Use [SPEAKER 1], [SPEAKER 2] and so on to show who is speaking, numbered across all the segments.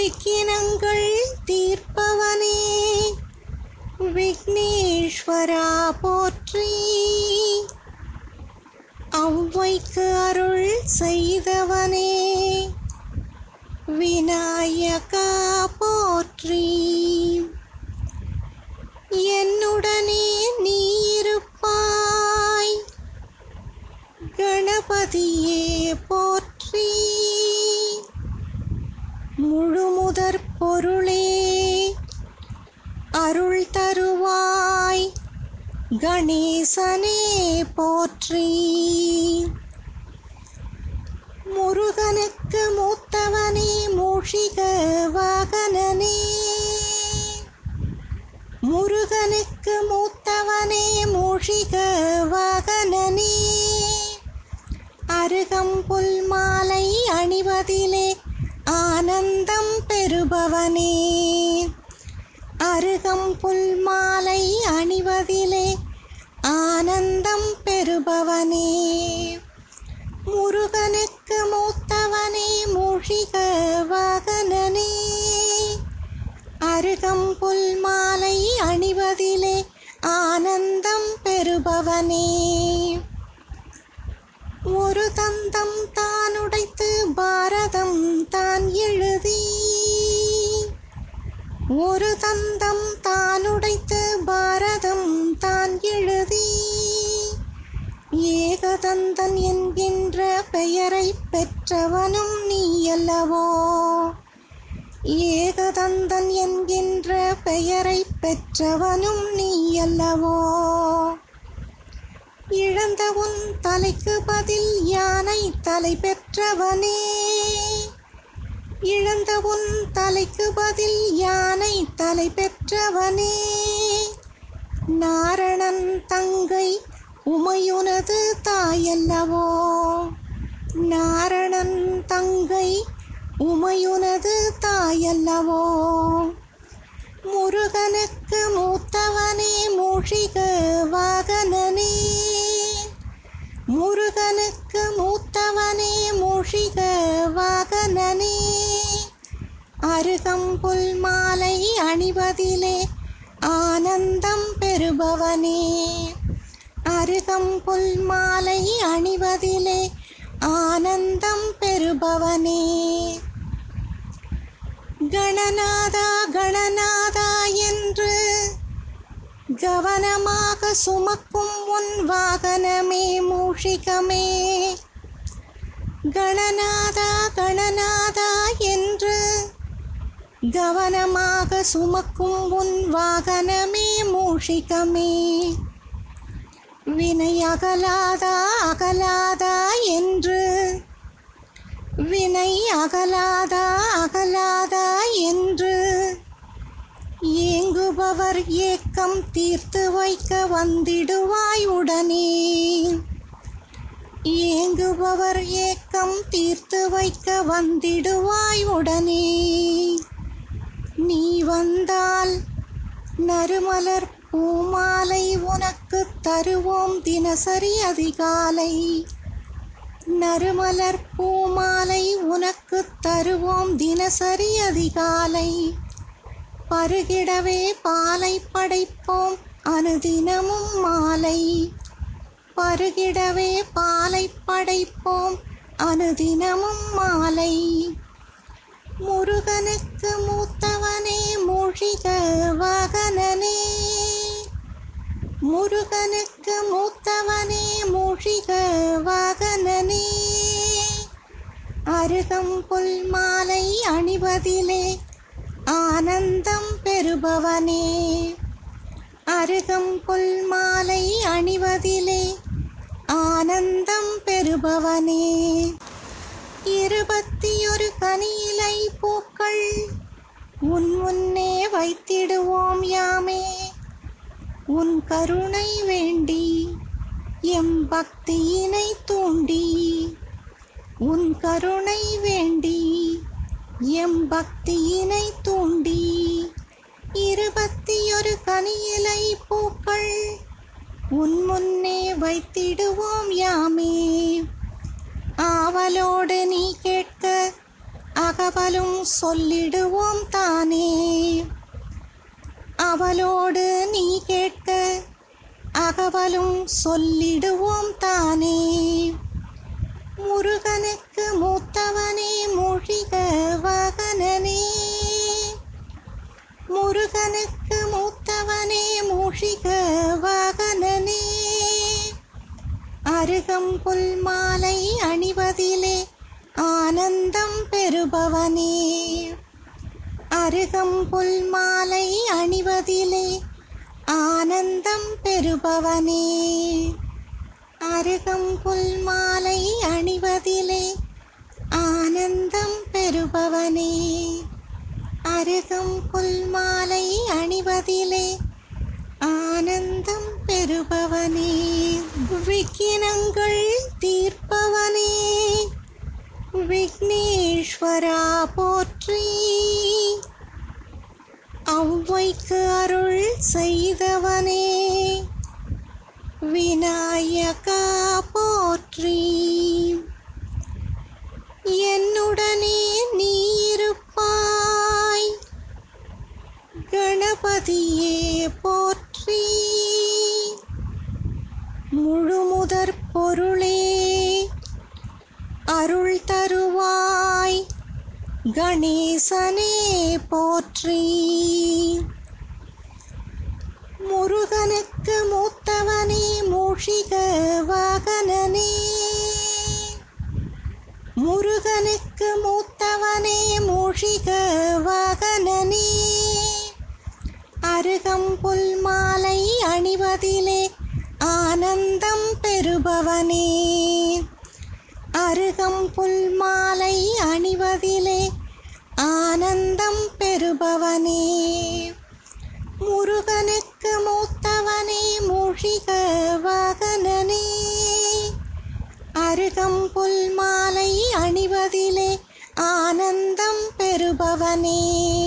[SPEAKER 1] விக்கினங்கள் தீர்ப்பவனே விக்னேஸ்வரா போற்றி ஔவைக்கு அருள் செய்தவனே விநாயகா போற்றி என்னுடனே நீ இருப்பாய் கணபதியே போற்றி முழுமுதற் பொருளே அருள் தருவாய் கணேசனே போற்றி முருகனுக்கு மூத்தவனே மூஷிக வாகனனே முருகனுக்கு மூத்தவனே மூஷிக வாகனனே அருகம்புல் மாலை அணிவதிலே ஆனந்தம் பெறுபவனே அருகம்புல் மாலை அணிவதிலே ஆனந்தம் பெறுபவனே முருகனுக்கு மூத்தவனே மூஷிக வாகனனே அருகம்புல் மாலை அணிவதிலே ஆனந்தம் பெறுபவனே ஒரு தந்தம் தான் உடைத்து பாரதம் தான் எழுதி ஒரு தந்தம் தான் உடைத்து பாரதம் தான் எழுதி ஏகதந்தன் என்கின்ற பெயரை பெற்றவனும் நீ அல்லவோ ஏகதந்தன் என்கின்ற பெயரை பெற்றவனும் நீ அல்லவோ இழந்த உன் தலைக்கு பதில் யானை தலை பெற்றவனே இழந்த உன் தலைக்கு பதில் யானை தலை பெற்றவனே நாரணன் தங்கை உமையுனது தாயல்லவோ நாரணன் தங்கை உமையுனது தாயல்லவோ முருகனுக்கு மூத்தவனே மூஷிக வாகனனே முருகனுக்கு மூத்தவனே மூஷிக வாகனனே அருகம்புல் மாலை அணிவதிலே ஆனந்தம் பெறுபவனே அருகம்புல் மாலை அணிவதிலே ஆனந்தம் பெறுபவனே கணநாதா கணநாதா என்று கவனமாக சுமக்கும் உன் வாகனமே மூஷிகமே கணநாதா கணநாதா என்று கவனமாக சுமக்கும் உன் வாகனமே மூஷிகமே வினை அகலாதா அகலாதா என்று வினை அகலாதா அகலாதா என்று ஏங்குபவர் ஏக்கம் தீர்த்து வைக்க வந்திடுவாய் உடனே ஏங்குபவர் ஏக்கம் தீர்த்து வைக்க வந்திடுவாய் உடனே நீ வந்தால் நறுமலர் பூமாலை உனக்கு தருவோம் தினசரி அதிகாலை நறுமலர் பூமாலை உனக்கு தருவோம் தினசரி அதிகாலை பருகிடவே பாலை படைப்போம் அனுதினமும் மாலை பருகிடவே பாலை படைப்போம் அனுதினமும் மாலை முருகனுக்கு மூத்தவனே மூஷிக வாகனனே முருகனுக்கு மூத்தவனே மூஷிக வாகனனே அருகம்புல் மாலை அணிவதிலே ஆனந்தம் பெறுபவனே அருகம்புல் மாலை அணிவதிலே ஆனந்தம் பெறுபவனே இருபத்தி ஒரு கனியிலை பூக்கள் உன் முன்னே வைத்திடுவோம் யாமே உன் கருணை வேண்டி எம் பக்தியினை தூண்டி உன் கருணை வேண்டி எம் பக்தியினை தூண்டி இருபத்தி ஒரு கனியிலை பூக்கள் உன் முன்னே வைத்திடுவோம் யாமே ஆவலோடு நீ கேட்க அகவலும் சொல்லிடுவோம் தானே அவளோடு நீ கேட்க அகவலும் சொல்லிடுவோம் தானே முருகனுக்கு மூத்தவனே மொழிக வாகனனே முருகனுக்கு மூத்தவனே மொழிக வாகனனே அருகம்புல் மாலை அணிவதிலே ஆனந்தம் பெறுபவனே அருகம்புல் மாலை அணிவதிலே ஆனந்தம் பெறுபவனே அருகம்புல் மாலை அணிவதிலே ஆனந்தம் பெறுபவனே அருகம்புல் மாலை அணிவதிலே ஆனந்தம் பெறுபவனே விக்கினங்கள் தீர்ப்பவனே விக்னேஸ்வரா போற்றி ஔவைக்கு அருள் செய்தவனே விநாயகா போற்றி என்னுடனே நீ இருப்பாய் கணபதியே போற்றி முழுமுதற் பொருளே அருள் தருவாய் கணேசனே போற்றி முருகனுக்கு மூத்தவனே மூஷிக வாகனனே முருகனுக்கு மூத்தவனே மூஷிக வாகனனே அருகம்புல் மாலை அணிவதிலே ஆனந்தம் பெறுபவனே அருகம்புல் மாலை அணிவதிலே ஆனந்தம் பெறுபவனே முருகனுக்கு மூத்தவனே மூஷிக வாகனனே அருகம்புல் மாலை அணிவதிலே ஆனந்தம் பெறுபவனே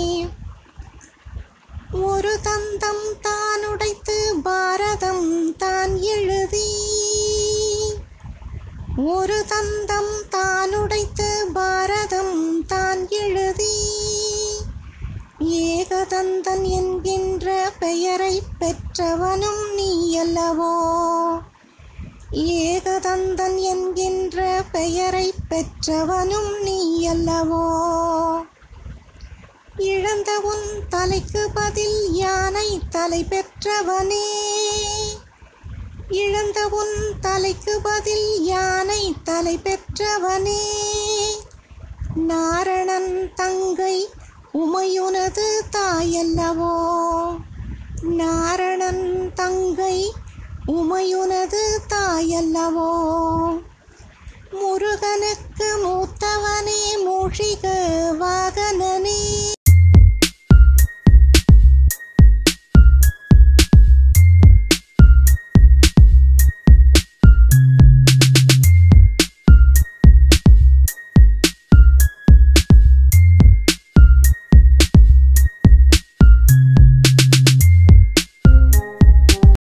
[SPEAKER 1] ஒரு தந்தம் தான் உடைத்து பாரதம் தான் எழுதி ஒரு தந்தம் தான் உடைத்து பாரதம் தான் எழுதி ஏகதந்தன் என்கின்ற பெயரை பெற்றவனும் நீ அல்லவோ ஏகதந்தன் என்கின்ற பெயரை பெற்றவனும் நீ அல்லவோ இழந்த உன் தலைக்கு பதில் யானை தலை பெற்றவனே இழந்த உன் தலைக்கு பதில் யானை தலை பெற்றவனே நாரணன் தங்கை உமையுனது தாயல்லவோ நாரணன் தங்கை உமையுனது தாயல்லவோ முருகனுக்கு மூத்தவனே மூஷிக வாகன